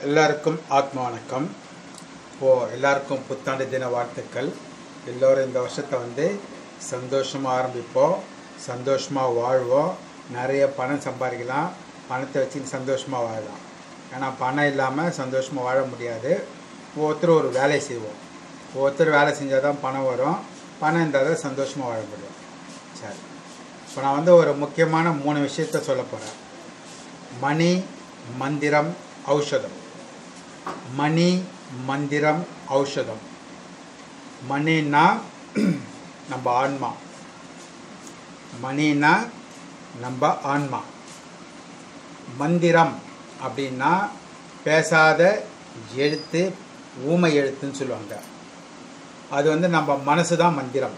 எல்லாருக்கும் ஆத்ம வணக்கம் இப்போது எல்லாருக்கும் புத்தாண்டு தின வாழ்த்துக்கள் எல்லோரும் இந்த வருஷத்தை வந்து சந்தோஷமாக ஆரம்பிப்போம் சந்தோஷமாக வாழ்வோம் நிறைய பணம் சம்பாதிக்கலாம் பணத்தை வச்சு சந்தோஷமாக வாழலாம் ஏன்னா பணம் இல்லாமல் சந்தோஷமாக வாழ முடியாது ஒவ்வொருத்தரும் ஒரு வேலை செய்வோம் ஒவ்வொருத்தர் வேலை செஞ்சால் தான் பணம் வரும் பணம் இருந்தால் தான் சந்தோஷமாக வாழ முடியும் சரி இப்போ நான் வந்து ஒரு முக்கியமான மூணு விஷயத்த சொல்ல போகிறேன் மணி மந்திரம் ஔஷதம் மணி மந்திரம் ஔஷதம் மணின்னா நம்ம ஆன்மா மணினா நம்ம ஆன்மா மந்திரம் அப்படின்னா பேசாத எழுத்து ஊமை எழுத்துன்னு சொல்லுவாங்க அது வந்து நம்ம மனசு தான் மந்திரம்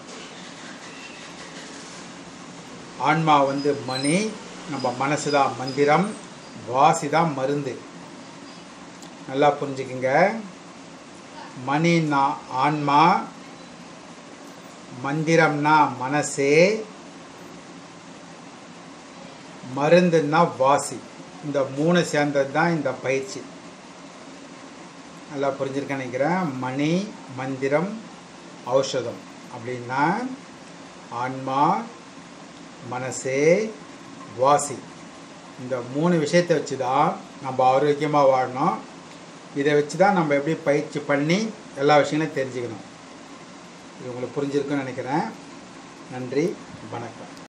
ஆன்மா வந்து மணி நம்ம மனசு தான் மந்திரம் வாசி தான் மருந்து நல்லா புரிஞ்சுக்குங்க மணின்னா ஆன்மா மந்திரம்னா மனசு மருந்துன்னா வாசி இந்த மூணு சேர்ந்தது தான் இந்த பயிற்சி நல்லா புரிஞ்சிருக்கேன் நினைக்கிறேன் மணி மந்திரம் ஔஷதம் அப்படின்னா ஆன்மா மனசு வாசி இந்த மூணு விஷயத்தை வச்சு தான் நம்ம ஆரோக்கியமாக வாழணும் இதை வச்சு தான் நம்ம எப்படி பயிற்சி பண்ணி எல்லா விஷயங்களையும் தெரிஞ்சுக்கணும் இது உங்களுக்கு புரிஞ்சிருக்குன்னு நினைக்கிறேன் நன்றி வணக்கம்